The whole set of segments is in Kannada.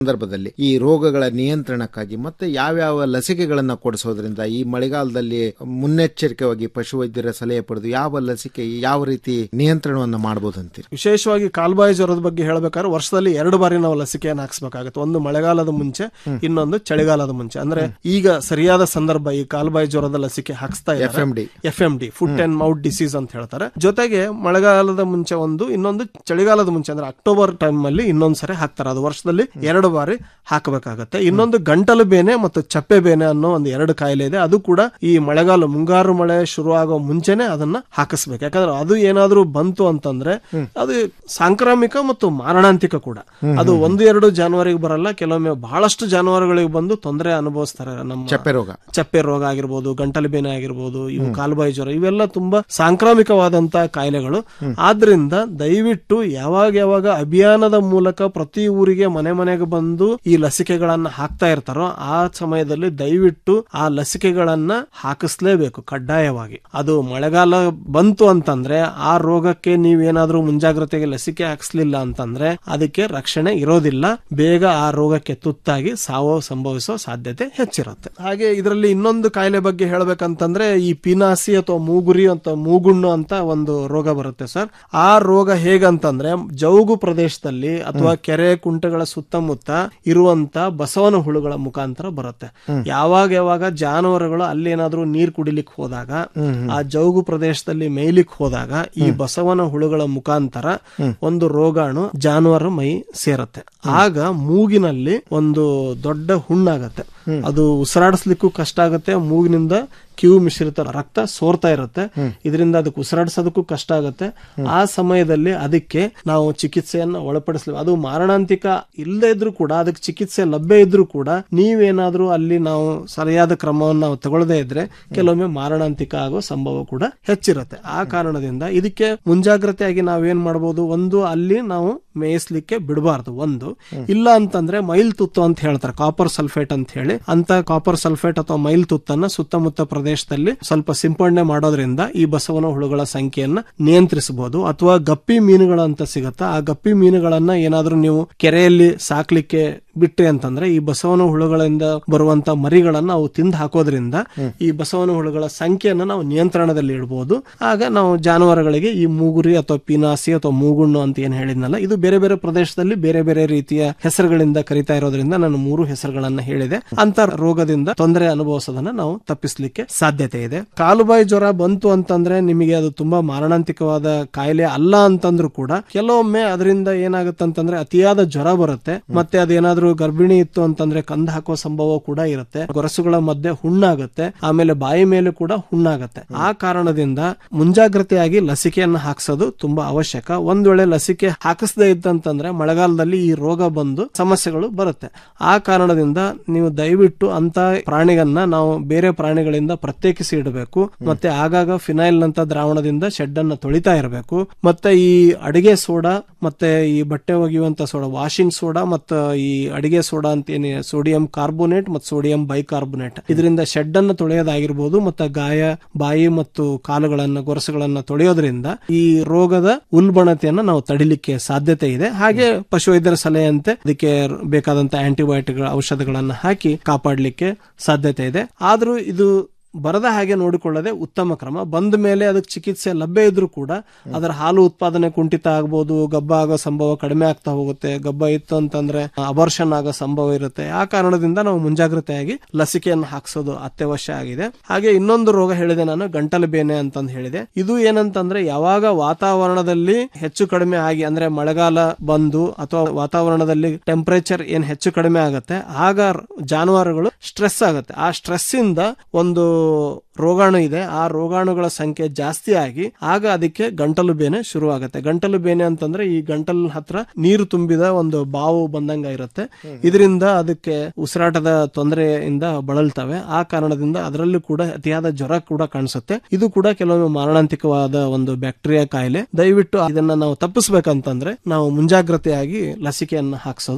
ಸಂದರ್ಭದಲ್ಲಿ ಈ ರೋಗಗಳ ನಿಯಂತ್ರಣಕ್ಕಾಗಿ ಮತ್ತೆ ಯಾವ್ಯಾವ ಲಸಿಕೆಗಳನ್ನ ಕೊಡಿಸೋದ್ರಿಂದ ಈ ಮಳೆಗಾಲದಲ್ಲಿ ಮುನ್ನೆಚ್ಚರಿಕೆಯಾಗಿ ಪಶುವೈದ್ಯರ ಸಲಹೆ ಪಡೆದು ಯಾವ ಲಸಿಕೆ ಯಾವ ರೀತಿ ನಿಯಂತ್ರಣವನ್ನ ಮಾಡಬಹುದು ಅಂತೀರಿ ವಿಶೇಷವಾಗಿ ಕಾಲ್ಬಾಯಿ ಜ್ವರದ ಬಗ್ಗೆ ಹೇಳ್ಬೇಕಾದ್ರೆ ವರ್ಷದಲ್ಲಿ ಎರಡು ಬಾರಿ ನಾವು ಲಸಿಕೆಯನ್ನು ಹಾಕ್ಸ್ಬೇಕಾಗುತ್ತೆ ಒಂದು ಮಳೆಗಾಲದ ಮುಂಚೆ ಇನ್ನೊಂದು ಚಳಿಗಾಲದ ಮುಂಚೆ ಅಂದ್ರೆ ಈಗ ಸರಿಯಾದ ಸಂದರ್ಭ ಈ ಕಾಲ್ಬಾಯಿ ಜ್ವರದ ಲಸಿಕೆ ಹಾಕ್ಸ್ತಾ ಇದ್ದಾರೆ FMD. F M D foot and mouth disease ಅಂತ ಹೇಳ್ತಾರೆ ಜೊತೆಗೆ ಮಳೆಗಾಲದ ಮುಂಚೆ ಒಂದು ಇನ್ನೊಂದು ಚಳಿಗಾಲದ ಮುಂಚೆ ಅಂದ್ರೆ ಅಕ್ಟೋಬರ್ ಟೈಮ್ ಅಲ್ಲಿ ಇನ್ನೊಂದ್ ಸರಿ ಹಾಕ್ತಾರೆ ಅದು ವರ್ಷದಲ್ಲಿ ಎರಡು ಬಾರಿ ಹಾಕಬೇಕಾಗತ್ತೆ ಇನ್ನೊಂದು ಗಂಟಲು ಬೇನೆ ಮತ್ತು ಚಪ್ಪೆ ಬೇನೆ ಅನ್ನೋ ಒಂದು ಎರಡು ಕಾಯಿಲೆ ಇದೆ ಅದು ಕೂಡ ಈ ಮಳೆಗಾಲ ಮುಂಗಾರು ಮಳೆ ಶುರು ಆಗೋ ಮುಂಚೆನೆ ಅದನ್ನ ಹಾಕಿಸ್ಬೇಕು ಯಾಕಂದ್ರೆ ಅದು ಏನಾದ್ರೂ ಬಂತು ಅಂತಂದ್ರೆ ಅದು ಸಾಂಕ್ರಾಮಿಕ ಮತ್ತು ಮಾರಣಾಂತಿಕ ಕೂಡ ಅದು ಒಂದು ಎರಡು ಜಾನುವಾರಿಗೆ ಬರಲ್ಲ ಕೆಲವೊಮ್ಮೆ ಬಹಳಷ್ಟು ಜಾನುವಾರುಗಳಿಗೆ ಬಂದು ತೊಂದರೆ ಅನುಭವಿಸ್ತಾರೆ ನಮ್ಮ ಚಪ್ಪೆ ರೋಗ ಚಪ್ಪೆ ರೋಗ ಆಗಿರ್ಬೋದು ಗಂಟಲು ಬೇನೆ ಆಗಿರ್ಬೋದು ಇವು ಕಾಲುಬಾಯಿ ಜ್ವರ ಇವೆಲ್ಲ ತುಂಬಾ ಸಾಂಕ್ರಾಮಿಕವಾದಂತ ಕಾಯಿಲೆಗಳು ಆದ್ರಿಂದ ದಯವಿಟ್ಟು ಯಾವಾಗ ಯಾವಾಗ ಅಭಿಯಾನದ ಮೂಲಕ ಪ್ರತಿ ಊರಿಗೆ ಮನೆ ಮನೆಗೆ ಬಂದು ಈ ಲಸಿಕೆಗಳನ್ನ ಹಾಕ್ತಾ ಇರ್ತಾರೋ ಆ ಸಮಯದಲ್ಲಿ ದಯವಿಟ್ಟು ಆ ಲಸಿಕೆಗಳನ್ನ ಹಾಕಿಸ್ಲೇಬೇಕು ಕಡ್ಡಾಯವಾಗಿ ಅದು ಮಳೆಗಾಲ ಬಂತು ಅಂತಂದ್ರೆ ಆ ರೋಗಕ್ಕೆ ನೀವೇನಾದ್ರೂ ಮುಂಜಾಗ್ರತೆಗೆ ಲಸಿಕೆ ಹಾಕಿಸ್ಲಿಲ್ಲ ಅಂತಂದ್ರೆ ಅದಕ್ಕೆ ರಕ್ಷಣೆ ಇರೋದಿಲ್ಲ ಬೇಗ ಆ ರೋಗಕ್ಕೆ ತುತ್ತಾಗಿ ಸಾವು ಸಂಭವಿಸೋ ಸಾಧ್ಯತೆ ಹೆಚ್ಚಿರುತ್ತೆ ಹಾಗೆ ಇದರಲ್ಲಿ ಇನ್ನೊಂದು ಕಾಯಿಲೆ ಬಗ್ಗೆ ಹೇಳ್ಬೇಕಂತಂದ್ರೆ ಈ ಪಿನಾಸಿ ಅಥವಾ ಮೂಗುರಿ ಅಂತ ಮೂಗುಣ್ಣು ಅಂತ ಒಂದು ರೋಗ ಬರುತ್ತೆ ಸರ್ ಆ ರೋಗ ಹೇಗಂತಂದ್ರೆ ಜೌಗು ಪ್ರದೇಶದಲ್ಲಿ ಅಥವಾ ಕೆರೆ ಕುಂಟೆಗಳ ಸುತ್ತಮುತ್ತ ಇರುವಂತ ಬಸವನ ಹುಳುಗಳ ಮುಖಾಂತರ ಬರುತ್ತೆ ಯಾವಾಗ ಯಾವಾಗ ಜಾನುವಾರುಗಳು ಅಲ್ಲೇನಾದ್ರೂ ನೀರ್ ಕುಡಿಲಿಕ್ಕೆ ಹೋದಾಗ ಆ ಜೌಗು ಪ್ರದೇಶದಲ್ಲಿ ಮೇಯ್ಲಿಕ್ಕೆ ಹೋದಾಗ ಈ ಬಸವನ ಹುಳುಗಳ ಮುಖಾಂತರ ಒಂದು ರೋಗಾಣು ಜಾನುವಾರು ಮೈ ಸೇರುತ್ತೆ ಆಗ ಮೂಗಿನಲ್ಲಿ ಒಂದು ದೊಡ್ಡ ಹುಣ್ಣಾಗತ್ತೆ ಅದು ಉಸಿರಾಡಿಸ್ಲಿಕ್ಕೂ ಕಷ್ಟ ಆಗುತ್ತೆ ಮೂಗಿನಿಂದ ಕಿವು ಮಿಶ್ರಿತ ರಕ್ತ ಸೋರ್ತಾ ಇರುತ್ತೆ ಇದರಿಂದ ಅದಕ್ಕೆ ಉಸಿರಾಡಿಸೋದಕ್ಕೂ ಕಷ್ಟ ಆಗುತ್ತೆ ಆ ಸಮಯದಲ್ಲಿ ಅದಕ್ಕೆ ನಾವು ಚಿಕಿತ್ಸೆಯನ್ನ ಒಳಪಡಿಸ್ಲಿ ಅದು ಮಾರಣಾಂತಿಕ ಇಲ್ಲದೆ ಇದ್ರೂ ಕೂಡ ಅದಕ್ಕೆ ಚಿಕಿತ್ಸೆ ಲಭ್ಯ ಇದ್ರೂ ಕೂಡ ನೀವೇನಾದ್ರೂ ಅಲ್ಲಿ ನಾವು ಸರಿಯಾದ ಕ್ರಮವನ್ನು ನಾವು ತಗೊಳ್ಳದೇ ಇದ್ರೆ ಕೆಲವೊಮ್ಮೆ ಮಾರಣಾಂತಿಕ ಆಗೋ ಸಂಭವ ಕೂಡ ಹೆಚ್ಚಿರುತ್ತೆ ಆ ಕಾರಣದಿಂದ ಇದಕ್ಕೆ ಮುಂಜಾಗ್ರತೆಯಾಗಿ ನಾವೇನ್ ಮಾಡಬಹುದು ಒಂದು ಅಲ್ಲಿ ನಾವು ಮೇಯಿಸ್ಲಿಕ್ಕೆ ಬಿಡಬಾರ್ದು ಒಂದು ಇಲ್ಲ ಅಂತಂದ್ರೆ ಮೈಲ್ ತುತ್ತು ಅಂತ ಹೇಳ್ತಾರೆ ಕಾಪರ್ ಸಲ್ಫೇಟ್ ಅಂತ ಹೇಳಿ ಅಂತ ಕಾಪರ್ ಸಲ್ಫೇಟ್ ಅಥವಾ ಮೈಲ್ ತುತ್ತನ್ನ ಸುತ್ತಮುತ್ತ ಪ್ರದೇಶದಲ್ಲಿ ಸ್ವಲ್ಪ ಸಿಂಪಡಣೆ ಮಾಡೋದ್ರಿಂದ ಈ ಬಸವನ ಹುಳುಗಳ ಸಂಖ್ಯೆಯನ್ನ ನಿಯಂತ್ರಿಸಬಹುದು ಅಥವಾ ಗಪ್ಪಿ ಮೀನುಗಳು ಅಂತ ಸಿಗತ್ತಾ ಆ ಗಪ್ಪಿ ಮೀನುಗಳನ್ನ ಏನಾದ್ರೂ ನೀವು ಕೆರೆಯಲ್ಲಿ ಸಾಕ್ಲಿಕ್ಕೆ ಬಿಟ್ರಿ ಅಂತಂದ್ರೆ ಈ ಬಸವನ ಹುಳುಗಳಿಂದ ಬರುವಂತ ಮರಿಗಳನ್ನ ನಾವು ತಿಂದು ಹಾಕೋದ್ರಿಂದ ಈ ಬಸವನ ಹುಳುಗಳ ಸಂಖ್ಯೆಯನ್ನ ನಾವು ನಿಯಂತ್ರಣದಲ್ಲಿ ಇಡಬಹುದು ಆಗ ನಾವು ಜಾನುವಾರುಗಳಿಗೆ ಈ ಮೂಗುರಿ ಅಥವಾ ಪಿನಾಸಿ ಅಥವಾ ಮೂಗುಣ್ಣು ಅಂತ ಏನ್ ಹೇಳಿದ್ನಲ್ಲ ಇದು ಬೇರೆ ಬೇರೆ ಪ್ರದೇಶದಲ್ಲಿ ಬೇರೆ ಬೇರೆ ರೀತಿಯ ಹೆಸರುಗಳಿಂದ ಕರಿತಾ ಇರೋದ್ರಿಂದ ನಾನು ಮೂರು ಹೆಸರುಗಳನ್ನ ಹೇಳಿದೆ ಅಂತ ರೋಗದಿಂದ ತೊಂದರೆ ಅನುಭವಿಸೋದನ್ನ ನಾವು ತಪ್ಪಿಸ್ಲಿಕ್ಕೆ ಸಾಧ್ಯತೆ ಇದೆ ಕಾಲುಬಾಯಿ ಜ್ವರ ಬಂತು ಅಂತಂದ್ರೆ ನಿಮಗೆ ಅದು ತುಂಬಾ ಮಾರಣಾಂತಿಕವಾದ ಕಾಯಿಲೆ ಅಲ್ಲ ಅಂತಂದ್ರೂ ಕೂಡ ಕೆಲವೊಮ್ಮೆ ಅದರಿಂದ ಏನಾಗುತ್ತೆ ಅಂತಂದ್ರೆ ಅತಿಯಾದ ಜ್ವರ ಬರುತ್ತೆ ಮತ್ತೆ ಅದೇನಾದ್ರೂ ಗರ್ಭಿಣಿ ಇತ್ತು ಅಂತಂದ್ರೆ ಕಂದ ಹಾಕುವ ಸಂಭವ ಕೂಡ ಇರುತ್ತೆ ಗೊರಸುಗಳ ಮಧ್ಯೆ ಹುಣ್ಣಾಗುತ್ತೆ ಆಮೇಲೆ ಬಾಯಿ ಮೇಲೆ ಕೂಡ ಹುಣ್ಣಾಗುತ್ತೆ ಆ ಕಾರಣದಿಂದ ಮುಂಜಾಗ್ರತೆಯಾಗಿ ಲಸಿಕೆಯನ್ನ ಹಾಕ್ಸೋದು ತುಂಬಾ ಅವಶ್ಯಕ ಒಂದ್ ವೇಳೆ ಲಸಿಕೆ ಹಾಕಿಸದೇ ಇತ್ತಂತಂದ್ರೆ ಮಳೆಗಾಲದಲ್ಲಿ ಈ ರೋಗ ಬಂದು ಸಮಸ್ಯೆಗಳು ಬರುತ್ತೆ ಆ ಕಾರಣದಿಂದ ನೀವು ದಯವಿಟ್ಟು ಅಂತ ಪ್ರಾಣಿಗನ್ನ ನಾವು ಬೇರೆ ಪ್ರಾಣಿಗಳಿಂದ ಪ್ರತ್ಯೇಕಿಸಿ ಇಡಬೇಕು ಮತ್ತೆ ಆಗಾಗ ಫಿನೈಲ್ ನಂತ ದ್ರಾವಣದಿಂದ ಶೆಡ್ ಅನ್ನ ತೊಳಿತಾ ಇರಬೇಕು ಮತ್ತೆ ಈ ಅಡಿಗೆ ಸೋಡಾ ಮತ್ತೆ ಈ ಬಟ್ಟೆ ಒಗೆಯುವಂತ ಸೋಡಾ ವಾಷಿಂಗ್ ಸೋಡಾ ಮತ್ತು ಈ ಅಡಿಗೆ ಸೋಡಾ ಅಂತ ಏನಿ ಸೋಡಿಯಂ ಕಾರ್ಬೋನೇಟ್ ಮತ್ತು ಸೋಡಿಯಂ ಬೈಕಾರ್ಬೋನೇಟ್ ಇದರಿಂದ ಶೆಡ್ ಅನ್ನು ತೊಳೆಯೋದಾಗಿರ್ಬೋದು ಮತ್ತೆ ಗಾಯ ಬಾಯಿ ಮತ್ತು ಕಾಲುಗಳನ್ನ ಗೊರಸುಗಳನ್ನ ತೊಳೆಯೋದ್ರಿಂದ ಈ ರೋಗದ ಉಲ್ಬಣತೆಯನ್ನ ನಾವು ತಡಿಲಿಕ್ಕೆ ಸಾಧ್ಯತೆ ಇದೆ ಹಾಗೆ ಪಶುವೈದ್ಯರ ಸಲಹೆಯಂತೆ ಅದಕ್ಕೆ ಬೇಕಾದಂತ ಆಂಟಿಬಯೋಟಿಕ್ ಔಷಧಗಳನ್ನ ಹಾಕಿ ಕಾಪಾಡಲಿಕ್ಕೆ ಸಾಧ್ಯತೆ ಇದೆ ಆದ್ರೂ ಇದು ಬರದ ಹಾಗೆ ನೋಡಿಕೊಳ್ಳದೆ ಉತ್ತಮ ಕ್ರಮ ಬಂದ ಮೇಲೆ ಅದಕ್ಕೆ ಚಿಕಿತ್ಸೆ ಲಭ್ಯ ಇದ್ರೂ ಕೂಡ ಅದರ ಹಾಲು ಉತ್ಪಾದನೆ ಕುಂಠಿತ ಆಗ್ಬೋದು ಗಬ್ಬ ಆಗೋ ಸಂಭವ ಕಡಿಮೆ ಆಗ್ತಾ ಹೋಗುತ್ತೆ ಗಬ್ಬ ಇತ್ತು ಅಂತಂದ್ರೆ ಅಬರ್ಷನ್ ಆಗೋ ಸಂಭವ ಇರುತ್ತೆ ಆ ಕಾರಣದಿಂದ ನಾವು ಮುಂಜಾಗ್ರತೆಯಾಗಿ ಲಸಿಕೆಯನ್ನು ಹಾಕ್ಸೋದು ಅತ್ಯವಶ್ಯ ಆಗಿದೆ ಹಾಗೆ ಇನ್ನೊಂದು ರೋಗ ಹೇಳಿದೆ ನಾನು ಗಂಟಲು ಬೇನೆ ಅಂತಂದು ಹೇಳಿದೆ ಇದು ಏನಂತಂದ್ರೆ ಯಾವಾಗ ವಾತಾವರಣದಲ್ಲಿ ಹೆಚ್ಚು ಕಡಿಮೆ ಆಗಿ ಅಂದ್ರೆ ಮಳೆಗಾಲ ಬಂದು ಅಥವಾ ವಾತಾವರಣದಲ್ಲಿ ಟೆಂಪರೇಚರ್ ಏನ್ ಹೆಚ್ಚು ಕಡಿಮೆ ಆಗುತ್ತೆ ಆಗ ಜಾನುವಾರುಗಳು ಸ್ಟ್ರೆಸ್ ಆಗುತ್ತೆ ಆ ಸ್ಟ್ರೆಸ್ ಇಂದ ಒಂದು ರೋಗಾಣು ಇದೆ ಆ ರೋಗಾಣುಗಳ ಸಂಖ್ಯೆ ಜಾಸ್ತಿ ಆಗಿ ಆಗ ಅದಕ್ಕೆ ಗಂಟಲು ಬೇನೆ ಶುರು ಆಗುತ್ತೆ ಗಂಟಲು ಬೇನೆ ಅಂತಂದ್ರೆ ಈ ಗಂಟಲ್ ಹತ್ರ ನೀರು ತುಂಬಿದ ಒಂದು ಬಾವು ಬಂದಂಗ ಇರುತ್ತೆ ಇದರಿಂದ ಅದಕ್ಕೆ ಉಸಿರಾಟದ ತೊಂದರೆಯಿಂದ ಬಳಲ್ತವೆ ಆ ಕಾರಣದಿಂದ ಅದರಲ್ಲೂ ಕೂಡ ಅತಿಯಾದ ಜ್ವರ ಕೂಡ ಕಾಣಿಸುತ್ತೆ ಇದು ಕೂಡ ಕೆಲವೊಮ್ಮೆ ಮಾರಣಾಂತಿಕವಾದ ಒಂದು ಬ್ಯಾಕ್ಟೀರಿಯಾ ಕಾಯಿಲೆ ದಯವಿಟ್ಟು ಇದನ್ನ ನಾವು ತಪ್ಪಿಸ್ಬೇಕಂತಂದ್ರೆ ನಾವು ಮುಂಜಾಗ್ರತೆಯಾಗಿ ಲಸಿಕೆಯನ್ನ ಹಾಕ್ಸೋದು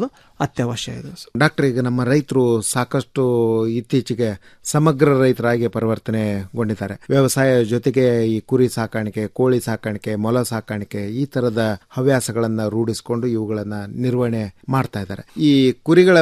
ಅತ್ಯವಶ್ಯ ಇದೆ ಸರ್ ಡಾಕ್ಟರ್ ಈಗ ನಮ್ಮ ರೈತರು ಸಾಕಷ್ಟು ಇತ್ತೀಚೆಗೆ ಸಮಗ್ರ ರೈತರಾಗಿ ಪರಿವರ್ತನೆಗೊಂಡಿದ್ದಾರೆ ವ್ಯವಸಾಯ ಜೊತೆಗೆ ಈ ಕುರಿ ಸಾಕಾಣಿಕೆ ಕೋಳಿ ಸಾಕಾಣಿಕೆ ಮೊಲ ಸಾಕಾಣಿಕೆ ಈ ತರದ ಹವ್ಯಾಸಗಳನ್ನ ರೂಢಿಸಿಕೊಂಡು ಇವುಗಳನ್ನ ನಿರ್ವಹಣೆ ಮಾಡ್ತಾ ಇದ್ದಾರೆ ಈ ಕುರಿಗಳ